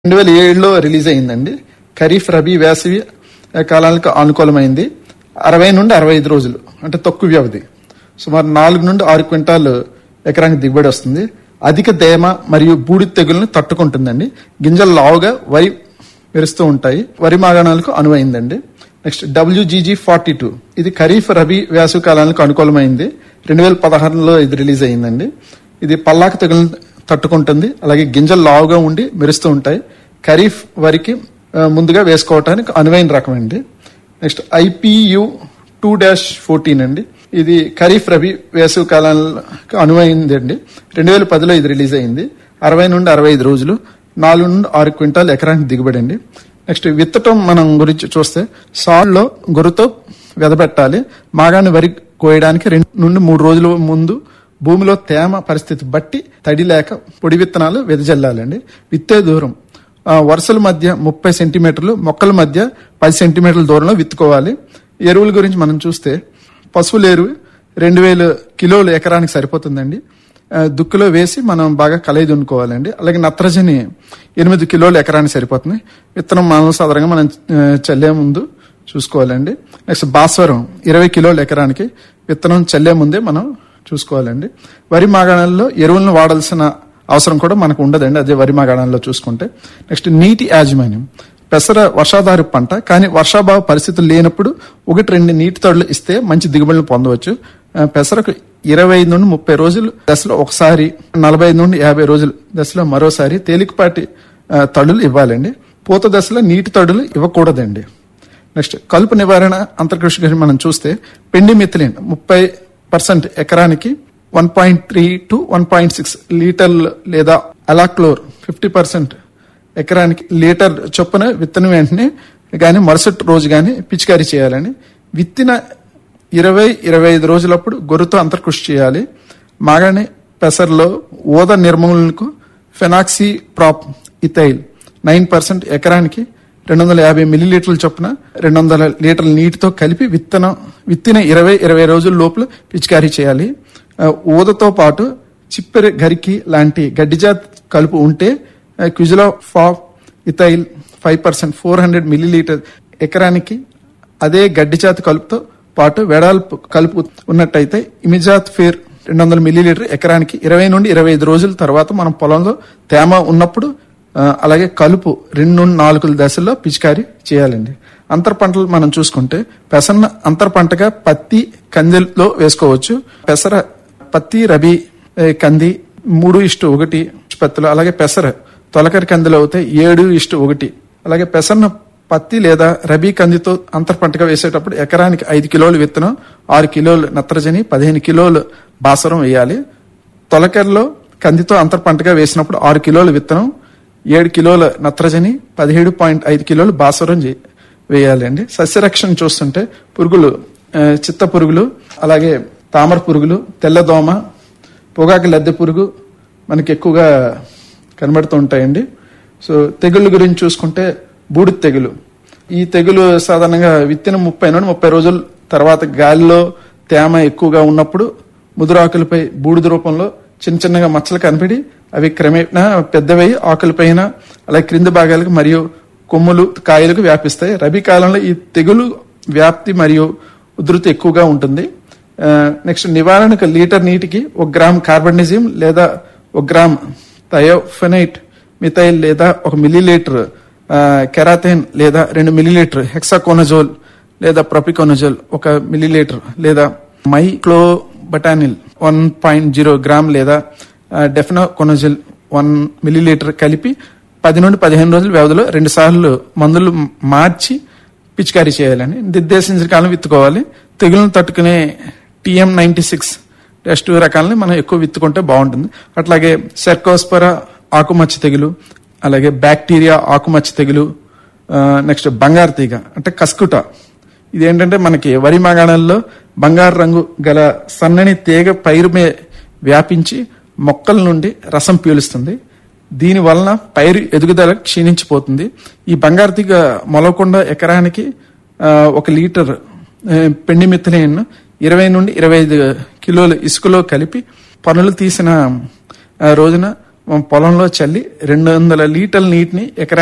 రెండు వేల ఏడులో రిలీజ్ అయిందండి ఖరీఫ్ రబీ వేసవి కాలాలకు అనుకూలమైంది అరవై నుండి అరవై ఐదు రోజులు అంటే తక్కువ వ్యవధి సుమారు నాలుగు నుండి ఆరు క్వింటాలు ఎకరానికి దిగుబడి వస్తుంది అధిక తేమ మరియు బూడిద తెగులను తట్టుకుంటుందండి గింజలు లావుగా వరి మెరుస్తూ ఉంటాయి వరి మాగాణాలకు అనువైందండి నెక్స్ట్ డబ్ల్యూజీజీ ఫార్టీ టూ ఇది ఖరీఫ్ రబీ వేసవి కాలానికి అనుకూలమైంది రెండు వేల పదహారులో ఇది రిలీజ్ అయిందండి ఇది పల్లాక తెగులను తట్టుకుంటుంది అలాగే గింజలు లావుగా ఉండి మెరుస్తూ ఉంటాయి ఖరీఫ్ వరికి ఆ, ముందుగా వేసుకోవటానికి అనువైన రకం అండి next IPU two dash fourteen అండి ఇది ఖరీఫ్ రబీ వేసవి కాలానికి అనువైంది అండి రెండు వేల పదిలో ఇది రిలీజ్ అయింది అరవై నుండి అరవై ఐదు రోజులు నాలుగు నుండి ఆరు క్వింటాల్ ఎకరానికి దిగుబడి అండి నెక్స్ట్ విత్తటం మనం గురించి చూస్తే సాల్లో గొర్రుతో వెదబెట్టాలి మాగాన్ని వరి కోయడానికి రెండు నుండి మూడు రోజుల ముందు భూమిలో తేమ పరిస్థితి బట్టి తడి లేక పొడి విత్తనాలు వెదజల్లాలండి విత్తే దూరం ఆ, వరుసల మధ్య ముప్పై సెంటీమీటర్లు మొక్కల మధ్య పది సెంటీమీటర్ల దూరంలో విత్తుకోవాలి ఎరువుల గురించి మనం చూస్తే పశువుల ఎరువు రెండు వేల కిలోలు ఎకరానికి సరిపోతుందండి ఆ, దుక్కులో వేసి మనం బాగా కలయి దున్నుకోవాలండి అలాగే నత్రజని ఎనిమిది కిలోలు ఎకరానికి సరిపోతుంది విత్తనం మనం సాధారణంగా మనం ఆ, చల్లే ముందు చూసుకోవాలండి నెక్స్ట్ భాస్వరం ఇరవై కిలోలు ఎకరానికి విత్తనం చల్లే ముందే మనం చూసుకోవాలండి వరి మాగాణాల్లో ఎరువులను వాడాల్సిన అవసరం కూడా మనకు ఉండదండి అదే వరి మాగాణాల్లో చూసుకుంటే నెక్స్ట్ నీటి యాజమాన్యం పెసర వర్షాధార పంట కానీ వర్షాభావ పరిస్థితులు లేనప్పుడు ఒకటి రెండు నీటి తడులు ఇస్తే మంచి దిగుబడులు పొందవచ్చు ఆ, పెసరకు ఇరవై ఐదు నుండి ముప్పై రోజులు దశలో ఒకసారి నలభై ఐదు నుండి యాభై రోజులు దశలో మరోసారి తేలికపాటి ఆ, తడులు ఇవ్వాలండి పూత దశలో నీటి తడులు ఇవ్వకూడదండి నెక్స్ట్ కలుపు నివారణ అంతర్కృషి గురించి మనం చూస్తే పెండి మిథిలిన్ ముప్పై పర్సెంట్ ఎకరానికి one point three to one point six లీటర్లు లేదా అలాక్లోర్ ఫిఫ్టీ పర్సెంట్ ఎకరానికి లీటర్ చొప్పున విత్తనం వెంటనే కానీ మరుసటి రోజు కానీ పిచికారీ చేయాలని విత్తిన ఇరవై ఇరవై ఐదు రోజులప్పుడు గొర్రెతో అంతర్కృషి చేయాలి మాగానే పెసర్లో ఊద నిర్మూలనకు fenoxaprop ethyl nine percent ఎకరానికి రెండు వందల యాభై మిల్లీలీటర్ల చొప్పున రెండు వందల లీటర్ల నీటితో కలిపి విత్తనం విత్తిన ఇరవై ఇరవై రోజుల లోపల పిచికారీ చేయాలి ఆ, ఊదతో పాటు చిప్పెర గరికి లాంటి గడ్డిజాత్ కలుపు ఉంటే quizalofop ethyl five percent four hundred millilitre ఎకరానికి అదే గడ్డి జాతి కలుపుతో పాటు వెడల్పు కలుపు ఉన్నట్టయితే ఇమిజాత్ ఫేర్ రెండు వందల మిల్లీలీటర్ ఎకరానికి ఇరవై నుండి ఇరవై ఐదు రోజుల తర్వాత మనం పొలంలో తేమ ఉన్నప్పుడు ఆ, అలాగే కలుపు రెండు నుండి నాలుగు దశల్లో పిచికారీ చేయాలండి అంతర పంటలు మనం చూసుకుంటే పెసన్న అంతర పంటగా పత్తి కందిలో వేసుకోవచ్చు పెసర పత్తి రబీ ఏ, కంది మూడు ఇష్టు ఒకటి పత్తులు అలాగే పెసర తొలకరి కందిలో అవుతాయి ఏడు ఇష్టు ఒకటి అలాగే పెసన్న పత్తి లేదా రబీ కందితో అంతర పంటగా వేసేటప్పుడు ఎకరానికి ఐదు కిలోలు విత్తనం ఆరు కిలోలు నత్రజని పదిహేను కిలోలు బాసరం వేయాలి తొలకరిలో కందితో అంతర పంటగా వేసినప్పుడు ఆరు కిలోలు విత్తనం ఏడు కిలోల నత్రజని పదిహేడు పాయింట్ ఐదు కిలోలు బాసరం చే- వేయాలండి సస్యరక్షణ చూస్తుంటే పురుగులు ఆ, చిత్త పురుగులు అలాగే తామర పురుగులు తెల్లదోమ పొగాకు లద్దె పురుగు మనకి ఎక్కువగా కనబడుతూ ఉంటాయండి సో తెగుళ్ళ గురించి చూసుకుంటే బూడిద తెగులు ఈ తెగులు సాధారణంగా విత్తిన ముప్పై నుండి ముప్పై రోజుల తర్వాత గాలిలో తేమ ఎక్కువగా ఉన్నప్పుడు ముదురాకులపై బూడిద రూపంలో చిన్న చిన్నగా మచ్చలు కనపడి అవి క్రమేణా పెద్దవై ఆకులపైన అలాగే క్రింది భాగాలకు మరియు కొమ్ములు కాయలకు వ్యాపిస్తాయి రబీ కాలంలో ఈ తెగులు వ్యాప్తి మరియు ఉధృతి ఎక్కువగా ఉంటుంది ఆ, నెక్స్ట్ నివారణకు లీటర్ నీటికి ఒక గ్రామ్ కార్బనిజం లేదా ఒక గ్రామ్ థయోఫెనైట్ మిథైల్ లేదా ఒక మిల్లీలీటర్ కెరాథైన్ లేదా రెండు మిల్లీలీటర్ హెక్సాకోనజోల్ లేదా ప్రొపికోనజోల్ ఒక మిల్లీలీటర్ లేదా myclobutanil one point zero gram లేదా డెఫినోకొనజోల్ వన్ మిల్లీలీటర్ కలిపి పది నుండి పదిహేను రోజుల వ్యవధిలో రెండు సార్లు మందులు మార్చి పిచికారీ చేయాలని నిర్దేశించిన కాలం విత్తుకోవాలి తెగులను తట్టుకునే టిఎం నైన్టీ సిక్స్ టెస్ట్ రకాలని మనం ఎక్కువ విత్తుకుంటే బాగుంటుంది అట్లాగే సెర్కోస్పర ఆకుమచ్చ తెగులు అలాగే బ్యాక్టీరియా ఆకుమచ్చ తెగులు నెక్స్ట్ బంగారు తీగ అంటే కస్కుట ఇది ఏంటంటే మనకి వరి మాగాణాల్లో బంగారు రంగు గల సన్నని తీగ పైరు మే వ్యాపించి మొక్కల నుండి రసం పీలుస్తుంది దీని వలన పైరు ఎదుగుదల క్షీణించిపోతుంది ఈ బంగారు తీగ మొలకుండా ఎకరానికి ఆ, ఒక లీటర్ ఆ, పెండి మిథిలేన్ ఇరవై నుండి ఇరవై ఐదు కిలోల ఇసుకలో కలిపి పనులు తీసిన ఆ, రోజున పొలంలో చల్లి రెండు వందల లీటర్ల నీటిని ఎకరా